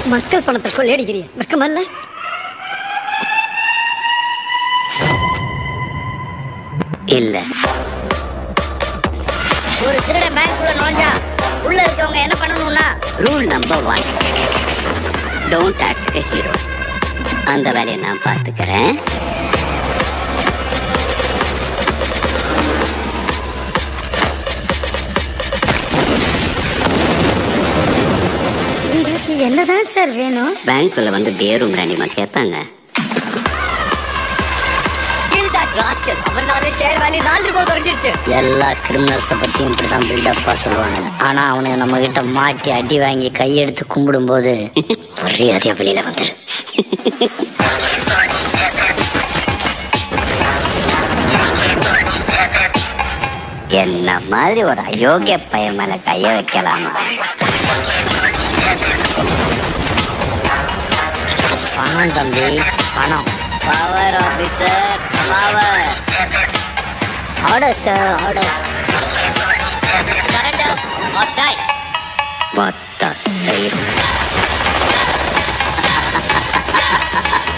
மக்கள் பணத்தை கொள்ளையடிக்கிறிய வெக்கமல்ல இல்ல ஒரு திருடன் பேங்க்குள்ள நுழைஞ்சா உள்ள இருக்கவங்க என்ன பண்ணணும்னா rule number one don't act hero அந்த வேலையை நான் பார்த்துக்கிறேன் உங்களுக்கு என்னதான் சார் வேணும் பேங்க்குள்ள வந்து பேரும் ராணிமா கேட்பாங்க தமிழ்நாடு ஷேர் வேல்யூ நாலு ரூபாய் குறைஞ்சிருச்சு எல்லா கிரிமினல்ஸை பற்றியும் இப்படி தான் பில்டப்பாக சொல்லுவாங்க ஆனால் அவனுங்க நம்ம கிட்ட மாட்டி அடி வாங்கி கையெடுத்து கும்பிடும்போது மரியாதையா வெளியில வந்துரு என்ன மாதிரி ஒரு அயோக்கிய பையன் மேல கைய வைக்கலாமா பணம் தம்பி பணம் power officer power order sir orders surrender or die What the save?